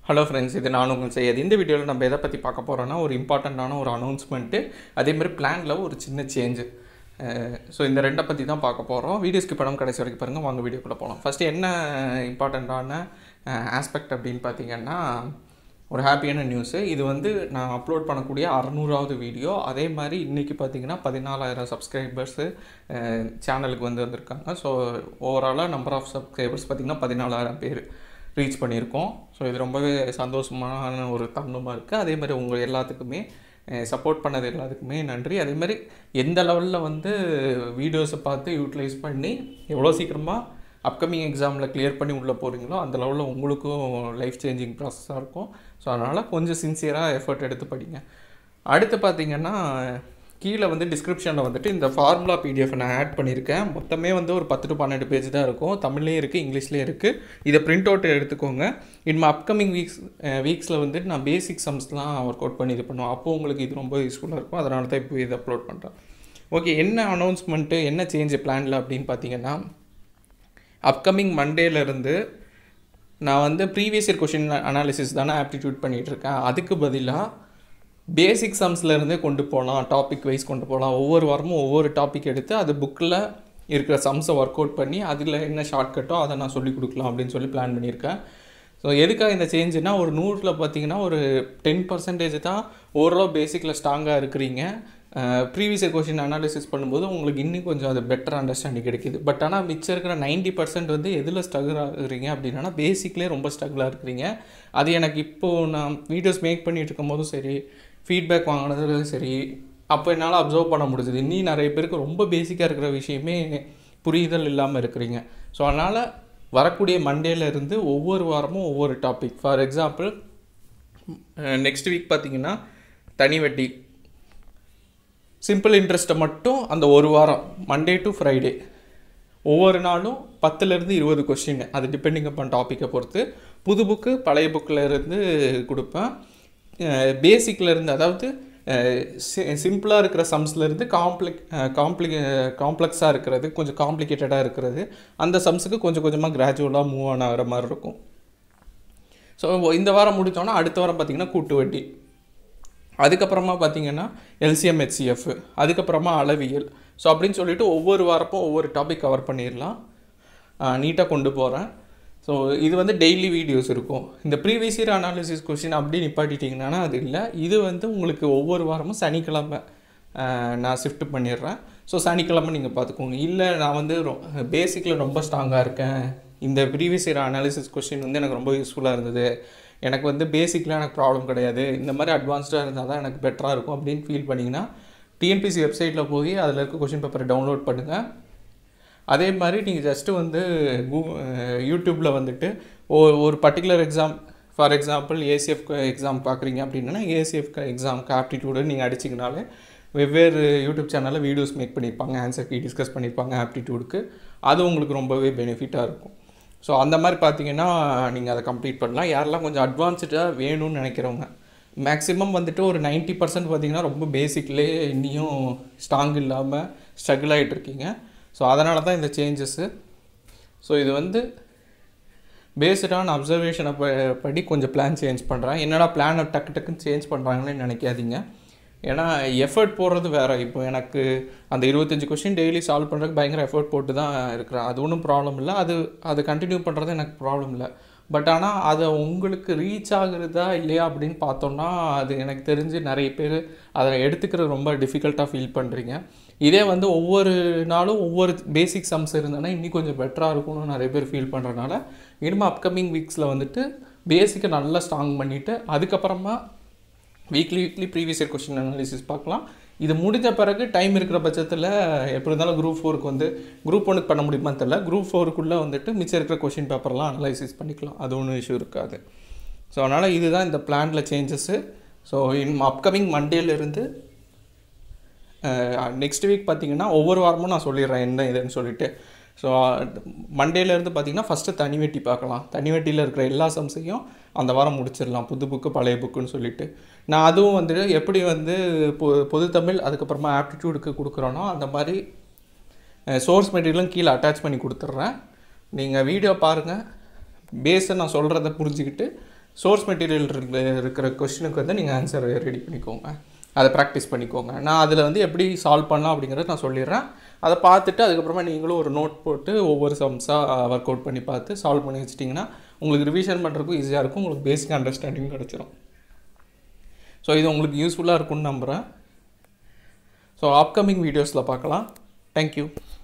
hello friends இது நான் உங்கள் செய்யாது இந்த வீடியோவில் நம்ம எதை பற்றி பார்க்க போகிறோன்னா ஒரு இம்பார்ட்டண்ட்டான ஒரு அனௌன்ஸ்மெண்ட்டு அதேமாதிரி பிளானில் ஒரு சின்ன சேஞ்சு ஸோ இந்த ரெண்டை பற்றி தான் பார்க்க போகிறோம் வீடியோ ஸ்கிப் பண்ணாமல் கடைசி வரைக்கும் பாருங்கள் வாங்க வீடியோக்குள்ளே போகலாம் ஃபஸ்ட்டு என்ன இம்பார்ட்டண்ட்டான ஆஸ்பெக்ட் அப்படின்னு பார்த்தீங்கன்னா ஒரு ஹாப்பியான நியூஸு இது வந்து நான் அப்லோட் பண்ணக்கூடிய அறநூறாவது வீடியோ அதே மாதிரி இன்றைக்கி பார்த்தீங்கன்னா பதினாலாயிரம் சப்ஸ்கிரைபர்ஸு சேனலுக்கு வந்து வந்திருக்காங்க ஸோ ஓவராலாக நம்பர் ஆஃப் சப்ஸ்கிரைபர்ஸ் பார்த்திங்கன்னா பதினாலாயிரம் பேர் ரீச் பண்ணியிருக்கோம் ஸோ இது ரொம்பவே சந்தோஷமான ஒரு தருணமாக இருக்குது அதே மாதிரி உங்கள் எல்லாத்துக்குமே சப்போர்ட் பண்ணது எல்லாத்துக்குமே நன்றி அதே மாதிரி எந்த லெவலில் வந்து வீடியோஸை பார்த்து யூட்டிலைஸ் பண்ணி எவ்வளோ சீக்கிரமாக அப்கமிங் எக்ஸாமில் கிளியர் பண்ணி உள்ளே போகிறீங்களோ அந்த லெவலில் உங்களுக்கும் லைஃப் சேஞ்சிங் ப்ராசஸாக இருக்கும் ஸோ அதனால் கொஞ்சம் சின்சியராக எஃபர்ட் எடுத்து படிங்க அடுத்து பார்த்தீங்கன்னா கீழே வந்து டிஸ்கிரிப்ஷனில் வந்துட்டு இந்த ஃபார்முலா பிடிஎஃப் நான் ஆட் பண்ணியிருக்கேன் மொத்தமே வந்து ஒரு பத்து டு பன்னெண்டு பேஜ் தான் இருக்கும் தமிழ்லேயும் இருக்குது இங்கிலீஷ்லேயும் இருக்குது இதை பிரிண்ட் அவுட் எடுத்துக்கோங்க இனிமே அப்கமிங் வீக்ஸ் வீக்ஸில் வந்துட்டு நான் பேசிக் சம்ஸ்லாம் ஒர்க் அவுட் பண்ணி இது பண்ணுவோம் அப்போது உங்களுக்கு இது ரொம்ப யூஸ்ஃபுல்லாக இருக்கும் அதனால தான் இப்போ இதை அப்லோட் பண்ணுறேன் ஓகே என்ன அனௌன்ஸ்மெண்ட்டு என்ன சேஞ்ச் பிளானில் அப்படின்னு பார்த்தீங்கன்னா அப்கமிங் மண்டேலேருந்து நான் வந்து ப்ரீவியஸ் இயர் கொஷின் அனாலிசிஸ் தானே ஆப்டிடியூட் பண்ணிகிட்ருக்கேன் அதுக்கு பதிலாக பேசிக் சம்ஸ்லேருந்தே கொண்டு போகலாம் டாபிக் வைஸ் கொண்டு போகலாம் ஒவ்வொரு வாரமும் ஒவ்வொரு டாபிக் எடுத்து அது புக்கில் இருக்கிற சம்ஸை ஒர்க் அவுட் பண்ணி அதில் என்ன ஷார்ட்கட்டோ அதை நான் சொல்லிக் கொடுக்கலாம் அப்படின்னு சொல்லி பிளான் பண்ணியிருக்கேன் ஸோ எதுக்காக இந்த சேஞ்சுனா ஒரு நூறில் பார்த்தீங்கன்னா ஒரு டென் பர்சன்டேஜ் தான் ஓரளவு பேசிக்கில் ஸ்ட்ராங்காக இருக்கிறீங்க ப்ரீவியஸ் இயர் கொஷின் அனாலிசிஸ் பண்ணும்போது உங்களுக்கு இன்னும் கொஞ்சம் அது பெட்டர் அண்டர்ஸ்டாண்டிங் கிடைக்கிது பட் ஆனால் மிச்சம் இருக்கிற நைன்டி பர்சன்ட் வந்து எதில் ஸ்ட்ரகிள் ஆகுறீங்க அப்படின்னா பேசிக்லேயே ரொம்ப ஸ்ட்ரகிளாக இருக்கிறீங்க அது எனக்கு இப்போது நான் வீடியோஸ் மேக் பண்ணிகிட்டு இருக்கும் போதும் சரி ஃபீட்பேக் வாங்கினதும் சரி அப்போ என்னால் அப்சர்வ் பண்ண முடிஞ்சுது இன்னி நிறைய பேருக்கு ரொம்ப பேசிக்காக இருக்கிற விஷயமே புரிதல் இல்லாமல் இருக்கிறீங்க ஸோ அதனால் வரக்கூடிய மண்டேலேருந்து ஒவ்வொரு வாரமும் ஒவ்வொரு topic for example next week பார்த்தீங்கன்னா தனி வட்டி சிம்பிள் இன்ட்ரெஸ்ட்டை மட்டும் அந்த ஒரு வாரம் மண்டே டு ஃப்ரைடே ஒவ்வொரு நாளும் பத்துலேருந்து இருபது கொஸ்டின் அது டிபெண்டிங் அப்பான் டாப்பிக்கை பொறுத்து புது புக்கு பழைய புக்கில் இருந்து கொடுப்பேன் பேசிக்கில் இருந்து அதாவது சிம்பிளாக இருக்கிற சம்ஸ்லேருந்து காம்ப்ளிக் காம்ப்ளிக் காம்ப்ளெக்ஸாக இருக்கிறது கொஞ்சம் காம்ப்ளிகேட்டடாக இருக்கிறது அந்த சம்ஸுக்கு கொஞ்சம் கொஞ்சமாக கிராஜுவலாக மூவ் ஆன் ஆகிற மாதிரி இருக்கும் ஸோ இந்த வாரம் முடித்தோன்னா அடுத்த வாரம் பார்த்திங்கன்னா கூட்டு வட்டி அதுக்கப்புறமா பார்த்தீங்கன்னா எல்சிஎம் ஹெச்சிஎஃப் அதுக்கப்புறமா அளவியல் ஸோ அப்படின்னு சொல்லிட்டு ஒவ்வொரு வாரப்பும் ஒவ்வொரு டாபிக் கவர் பண்ணிடலாம் நீட்டாக கொண்டு போகிறேன் ஸோ இது வந்து டெய்லி வீடியோஸ் இருக்கும் இந்த ப்ரீவியஸ் இயர் அனாலிசிஸ் கொஷின் அப்படி நிப்பாட்டிட்டிங்கன்னா அது இல்லை இது வந்து உங்களுக்கு ஒவ்வொரு வாரமும் சனிக்கிழமை நான் ஷிஃப்ட் பண்ணிடுறேன் ஸோ சனிக்கிழமை நீங்கள் பார்த்துக்கோங்க இல்லை நான் வந்து பேசிக்கில் ரொம்ப ஸ்ட்ராங்காக இருக்கேன் இந்த ப்ரீவியஸ் இயர் அனாலிசிஸ் கொஷின் வந்து எனக்கு ரொம்ப யூஸ்ஃபுல்லாக இருந்தது எனக்கு வந்து பேசிக்கில் எனக்கு ப்ராப்ளம் கிடையாது இந்த மாதிரி அட்வான்ஸ்டாக இருந்தால் தான் எனக்கு பெட்டராக இருக்கும் அப்படின்னு ஃபீல் பண்ணிங்கன்னா டிஎன்பிசி வெப்சைட்டில் போய் அதில் இருக்க கொஷின் பேப்பரை டவுன்லோட் பண்ணுங்கள் அதே மாதிரி நீங்கள் ஜஸ்ட்டு வந்து கூ யூடியூப்பில் வந்துட்டு ஓ ஒரு particular exam for example ACF exam பார்க்குறீங்க அப்படின்னா ஏசிஎஃப் எக்ஸாமுக்கு ஆப்டிடியூடு நீங்கள் அடிச்சிங்கனாலே வெவ்வேறு யூடியூப் சேனலில் வீடியோஸ் மேக் பண்ணியிருப்பாங்க ஆன்சர் கீ டிஸ்கஸ் பண்ணியிருப்பாங்க ஆப்டிடியூடுக்கு அது உங்களுக்கு ரொம்பவே பெனிஃபிட்டாக இருக்கும் ஸோ அந்த மாதிரி பார்த்தீங்கன்னா நீங்கள் அதை கம்ப்ளீட் பண்ணலாம் யாரெல்லாம் கொஞ்சம் அட்வான்ஸ்டாக வேணும்னு நினைக்கிறவங்க மேக்ஸிமம் வந்துட்டு ஒரு நைன்ட்டி பர்சன்ட் பார்த்தீங்கன்னா ரொம்ப பேசிக்லேயே இன்னியும் ஸ்ட்ராங் இல்லாமல் ஸ்ட்ரகிள் ஆகிட்டு இருக்கீங்க ஸோ அதனால தான் இந்த சேஞ்சஸ்ஸு ஸோ இது வந்து பேஸ்டான அப்சர்வேஷனை ப படி கொஞ்சம் பிளான் சேஞ்ச் பண்ணுறேன் என்னடா பிளானை டக்கு டக்குன்னு சேஞ்ச் பண்ணுறாங்கன்னு நினைக்காதீங்க ஏன்னா எஃபர்ட் போடுறது வேறு இப்போ எனக்கு அந்த இருபத்தஞ்சி கொஷின் டெய்லி சால்வ் பண்ணுறதுக்கு பயங்கர எஃபர்ட் போட்டு தான் இருக்கிறேன் அது ஒன்றும் ப்ராப்ளம் இல்லை அது அது கண்டினியூ பண்ணுறது எனக்கு ப்ராப்ளம் இல்லை பட் ஆனால் அதை உங்களுக்கு ரீச் ஆகுறதா இல்லையா அப்படின்னு பார்த்தோன்னா அது எனக்கு தெரிஞ்சு நிறைய பேர் அதை எடுத்துக்கிறது ரொம்ப டிஃபிகல்ட்டாக ஃபீல் பண்ணுறீங்க இதே வந்து ஒவ்வொரு நாளும் ஒவ்வொரு பேசிக் சம்ஸ் இருந்ததுன்னா இன்னும் கொஞ்சம் பெட்டராக இருக்கும்னு நிறைய பேர் ஃபீல் பண்ணுறதுனால இனிமேல் அப்கமிங் வீக்ஸில் வந்துட்டு பேசிக்கை நல்லா ஸ்ட்ராங் பண்ணிவிட்டு அதுக்கப்புறமா weekly weekly previous year question analysis பார்க்கலாம் இது முடிஞ்ச பிறகு டைம் இருக்கிற பட்சத்தில் எப்படி இருந்தாலும் குரூப் ஃபோருக்கு வந்து குரூப் ஒனுக்கு பண்ண முடியுமான்னு தெரில குரூப் ஃபோருக்குள்ளே வந்துட்டு மிச்சம் இருக்கிற கொஷின் பேப்பர்லாம் அனலைசிஸ் பண்ணிக்கலாம் அது ஒன்றும் இஷ்யூ இருக்காது ஸோ அதனால் இதுதான் இந்த பிளானில் சேஞ்சஸ்ஸு ஸோ இன் அப்கமிங் மண்டேலேருந்து நெக்ஸ்ட் வீக் பார்த்தீங்கன்னா ஒவ்வொரு வாரமும் நான் சொல்லிடுறேன் என்ன இதுன்னு சொல்லிட்டு ஸோ மண்டேலேருந்து பார்த்தீங்கன்னா ஃபஸ்ட்டு தனி வெட்டி பார்க்கலாம் தனி வெட்டியில் இருக்கிற எல்லா சம்ஸையும் அந்த வாரம் முடிச்சிடலாம் புது புக்கு பழைய புக்குன்னு சொல்லிட்டு நான் அதுவும் வந்துட்டு எப்படி வந்து பொ பொது தமிழ் அதுக்கப்புறமா ஆப்டிடியூடுக்கு கொடுக்குறோனோ அந்த மாதிரி சோர்ஸ் மெட்டீரியலும் கீழே அட்டாச் பண்ணி கொடுத்துட்றேன் நீங்கள் வீடியோ பாருங்கள் பேஸை நான் சொல்கிறத புரிஞ்சுக்கிட்டு சோர்ஸ் மெட்டீரியல் இருக்கிற கொஷினுக்கு வந்து நீங்கள் ஆன்சர் ரெடி பண்ணிக்கோங்க அதை ப்ராக்டிஸ் பண்ணிக்கோங்க நான் அதில் வந்து எப்படி சால்வ் பண்ணலாம் அப்படிங்கிறத நான் சொல்லிடுறேன் அதை பார்த்துட்டு அதுக்கப்புறமா நீங்களும் ஒரு நோட் போட்டு ஒவ்வொரு சம்ஸாக ஒர்க் அவுட் பண்ணி பார்த்து சால்வ் பண்ணி வச்சிட்டிங்கன்னா உங்களுக்கு ரிவிஷன் பண்ணுறதுக்கும் ஈஸியாக இருக்கும் உங்களுக்கு பேசிக் அண்டர்ஸ்டாண்டிங் கிடச்சிரும் ஸோ இது உங்களுக்கு யூஸ்ஃபுல்லாக இருக்கும்னு நம்புகிறேன் ஸோ அப்கமிங் வீடியோஸில் பார்க்கலாம் தேங்க்யூ